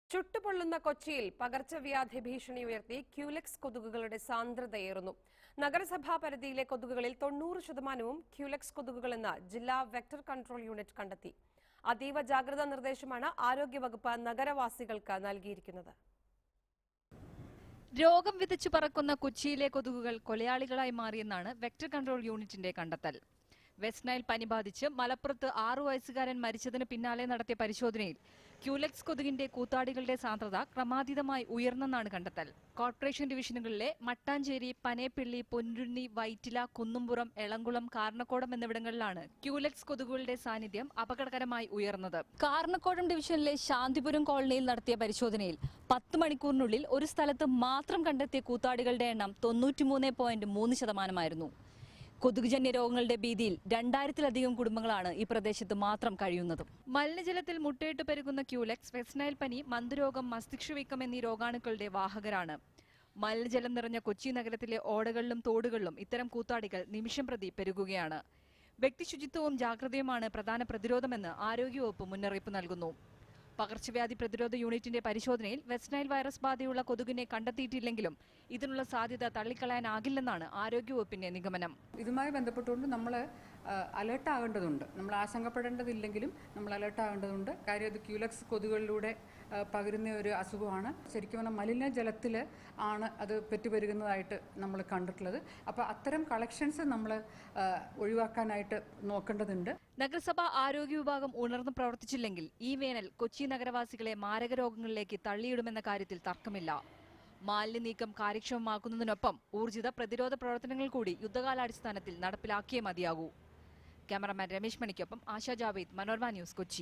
ചുട്ടുപൊള്ളുന്ന കൊച്ചിയിൽ പകർച്ചവ്യാധി ഭീഷണി ഉയർത്തി ക്യൂലെക്സ് കൊതുകുകളുടെ സാന്ദ്രതയേറുന്നു നഗരസഭാ പരിധിയിലെ കൊതുകുകളിൽ തൊണ്ണൂറ് ശതമാനവും ക്യൂലെക്സ് കൊതുകുകളെന്ന് ജില്ലാ വെക്ടർ കൺട്രോൾ യൂണിറ്റ് കണ്ടെത്തി അതീവ ജാഗ്രതാ നിർദ്ദേശമാണ് ആരോഗ്യവകുപ്പ് നഗരവാസികൾക്ക് നൽകിയിരിക്കുന്നത് രോഗം വിതച്ചു പറക്കുന്ന കൊച്ചിയിലെ കൊതുകുകൾ കൊലയാളികളായി മാറിയെന്നാണ് വെക്ടർ കൺട്രോൾ യൂണിറ്റിന്റെ കണ്ടെത്തൽ വെസ്റ്റ് നൈൽ പനി ബാധിച്ച് മലപ്പുറത്ത് ആറു വയസ്സുകാരൻ മരിച്ചതിന് പിന്നാലെ നടത്തിയ പരിശോധനയിൽ ക്യൂലെക്സ് കൊതുകിന്റെ കൂത്താടികളുടെ സാന്ദ്രത ക്രമാതീതമായി ഉയർന്നെന്നാണ് കണ്ടെത്തൽ കോർപ്പറേഷൻ ഡിവിഷനുകളിലെ മട്ടാഞ്ചേരി പനേപ്പിള്ളി പൊന്നുരുണ്ണി വൈറ്റില കുന്നുംപുറം എളംകുളം കാർണക്കോടം എന്നിവിടങ്ങളിലാണ് ക്യൂലെക്സ് കൊതുകുകളുടെ സാന്നിധ്യം അപകടകരമായി ഉയർന്നത് കാർണക്കോടം ഡിവിഷനിലെ ശാന്തിപുരം കോളനിയിൽ നടത്തിയ പരിശോധനയിൽ പത്ത് മണിക്കൂറിനുള്ളിൽ ഒരു സ്ഥലത്ത് മാത്രം കണ്ടെത്തിയ കൂത്താടികളുടെ എണ്ണം തൊണ്ണൂറ്റിമൂന്ന് പോയിന്റ് മൂന്ന് ശതമാനമായിരുന്നു കൊതുകുജന്യ രോഗങ്ങളുടെ ഭീതിയിൽ രണ്ടായിരത്തിലധികം കുടുംബങ്ങളാണ് ഈ പ്രദേശത്ത് മാത്രം കഴിയുന്നത് മലിനജലത്തിൽ മുട്ടയിട്ട് പെരുകുന്ന ക്യൂലെക്സ് വെസ്നൈൽ പനി മന്ദരോഗം മസ്തിഷ്കവീക്കം എന്നീ രോഗാണുക്കളുടെ വാഹകരാണ് മലിനജലം നിറഞ്ഞ കൊച്ചി നഗരത്തിലെ ഓടകളിലും തോടുകളിലും ഇത്തരം കൂത്താടികൾ നിമിഷം പ്രതി പെരുകുകയാണ് വ്യക്തിശുചിത്വവും ജാഗ്രതയുമാണ് പ്രധാന പ്രതിരോധമെന്ന് ആരോഗ്യവകുപ്പ് മുന്നറിയിപ്പ് നൽകുന്നു പകർച്ചവ്യാധി പ്രതിരോധ യൂണിറ്റിന്റെ പരിശോധനയിൽ വെസ്റ്റ് നൈൽ വൈറസ് ബാധയുള്ള കൊതുകിനെ കണ്ടെത്തിയിട്ടില്ലെങ്കിലും ഇതിനുള്ള സാധ്യത തള്ളിക്കളയാനാകില്ലെന്നാണ് ആരോഗ്യവകുപ്പിന്റെ നിഗമനം ഇതുമായി ബന്ധപ്പെട്ടുകൊണ്ട് നമ്മൾ അലേർട്ട് ആകേണ്ടതുണ്ട് നമ്മൾ ആശങ്കപ്പെടേണ്ടതില്ലെങ്കിലും നമ്മൾ അലേർട്ട് ആകേണ്ടതുണ്ട് കാര്യം ഇത് ക്യൂലക്സ് കൊതുകുകളിലൂടെ ആ, പകരുന്ന ഒരു അസുഖമാണ് ശരിക്കും പറഞ്ഞാൽ മലിനജലത്തിൽ ആണ് അത് പെറ്റുപെരുകുന്നതായിട്ട് നമ്മൾ കണ്ടിട്ടുള്ളത് അപ്പോൾ അത്തരം കളക്ഷൻസ് നമ്മൾ ഒഴിവാക്കാനായിട്ട് നോക്കേണ്ടതുണ്ട് നഗരസഭ ആരോഗ്യ വിഭാഗം ഉണർന്നു പ്രവർത്തിച്ചില്ലെങ്കിൽ ഈ വേനൽ കൊച്ചി നഗരവാസികളെ മാരക രോഗങ്ങളിലേക്ക് തള്ളിയിടുമെന്ന കാര്യത്തിൽ തർക്കമില്ല മാലിന്യ നീക്കം കാര്യക്ഷമമാക്കുന്നതിനൊപ്പം ഊർജിത പ്രതിരോധ പ്രവർത്തനങ്ങൾ കൂടി യുദ്ധകാലാടിസ്ഥാനത്തിൽ നടപ്പിലാക്കിയേ മതിയാകൂ ക്യാമറമാൻ രമേശ് മണിക്കൊപ്പം ആശാ ജാവേദ് മനോരമ ന്യൂസ് കൊച്ചി